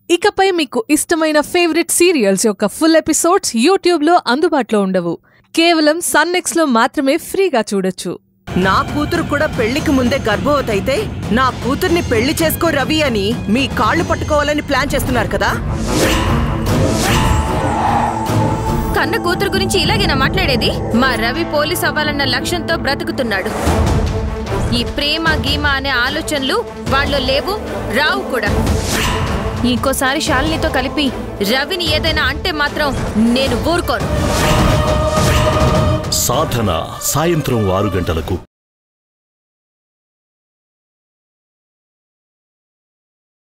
ఇకపై మీకు ఇష్టమైన ఫేవరెట్ సీరియల్స్ యొక్క ఫుల్ ఎపిసోడ్స్ యూట్యూబ్లో అందుబాటులో ఉండవు కేవలం సన్నెక్స్లో మాత్రమే ఫ్రీగా చూడొచ్చు నా కూతురు కూడా పెళ్లికి ముందే గర్భవతి అయితే నా కూతుర్ని పెళ్లి చేసుకో రవి అని మీ కాళ్ళు పట్టుకోవాలని ప్లాన్ చేస్తున్నారు కదా కన్న కూతురు గురించి ఇలాగేనా మాట్లాడేది మా రవి పోలీస్ అవ్వాలన్న లక్ష్యంతో బ్రతుకుతున్నాడు ఈ ప్రేమ గీమ అనే ఆలోచనలు వాళ్ళు లేవు రావు కూడా ఇంకోసారి శాలినితో కలిపి రవిని ఏదైనా అంటే మాత్రం నేను ఊరుకోను సాధన సాయంత్రం ఆరు గంటలకు